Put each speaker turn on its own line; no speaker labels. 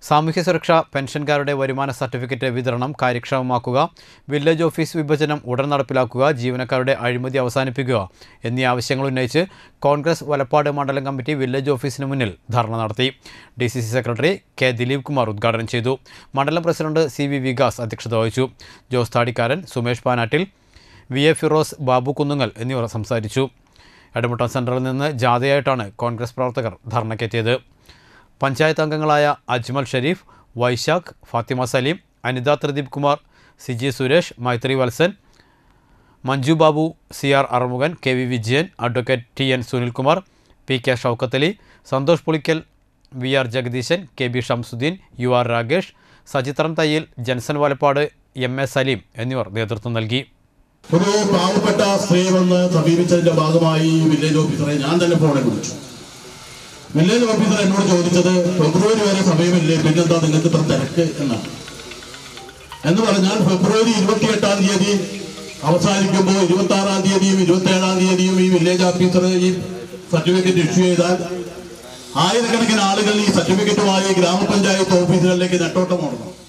സാമൂഹ്യ സുരക്ഷ പെൻഷൻകാരുടെ വരുമാന സർട്ടിഫിക്കറ്റ് വിതരണം കാര്യക്ഷമമാക്കുക വില്ലേജ് ഓഫീസ് വിഭജനം ഉടൻ നടപ്പിലാക്കുക ജീവനക്കാരുടെ അഴിമതി അവസാനിപ്പിക്കുക എന്നീ ആവശ്യങ്ങൾ ഉന്നയിച്ച് കോൺഗ്രസ് വലപ്പാട് മണ്ഡലം കമ്മിറ്റി വില്ലേജ് ഓഫീസിന് മുന്നിൽ ധർണ നടത്തി D C C secretary K Dileep Kumar ഉദ്ഘാടനം ചെയ്തു മണ്ഡലം പ്രസിഡന്റ് സി വി വികാസ് അധ്യക്ഷത വഹിച്ചു ജോസ് താടിക്കാരൻ സുമേഷ് പാനാട്ടിൽ വി എ ഫിറോസ് ബാബു കുന്നുങ്ങൽ എന്നിവർ സംസാരിച്ചു എടമുട്ടം സെൻറ്ററിൽ നിന്ന് ജാഥയായിട്ടാണ് കോൺഗ്രസ് പ്രവർത്തകർ ധർണയ്ക്കെത്തിയത് പഞ്ചായത്ത് അംഗങ്ങളായ Ajmal Sharif Vaishakh Fathima Saleem Anitha Thrideep Kumar Siji Suresh Maithri Valsan Manju Babu C R Arumukhan K V Vijayan advocate T N Sunilkumar P K Shoukath Ali Santhosh Pulikkal V R Jagadeesan K B Shamsuddin U R Ragesh Sajithran Thayyil Jenson Valappad M A Saleem എന്നിവർ നേതൃത്വം നൽകി
ഒരു പാവപ്പെട്ട സ്ത്രീ വന്ന് സമീപിച്ചതിന്റെ ഭാഗമായി വില്ലേജ് ഓഫീസറെ ഞാൻ തന്നെ ഫോണിൽ വിളിച്ചു വില്ലേജ് ഓഫീസർ എന്നോട് ചോദിച്ചത് ഫെബ്രുവരി വരെ സമയമില്ലേ പിന്നെന്താ നിങ്ങൾക്ക് ഇത്ര തിരക്ക് എന്നാണ് എന്ന് പറഞ്ഞാൽ ഫെബ്രുവരി ഇരുപത്തിയെട്ടാം തീയതി അവസാനിക്കുമ്പോൾ ഇരുപത്തി ആറാം തീയതിയും ഇരുപത്തി ഏഴാം തീയതിയും ഈ വില്ലേജ് ഓഫീസർ ഈ സർട്ടിഫിക്കറ്റ് ഇഷ്യൂ ചെയ്താൽ ആയിരക്കണക്കിന് ആളുകൾ ഈ സർട്ടിഫിക്കറ്റുമായി ഗ്രാമപഞ്ചായത്ത് ഓഫീസുകളിലേക്ക് നെട്ടോട്ടം ഓടണം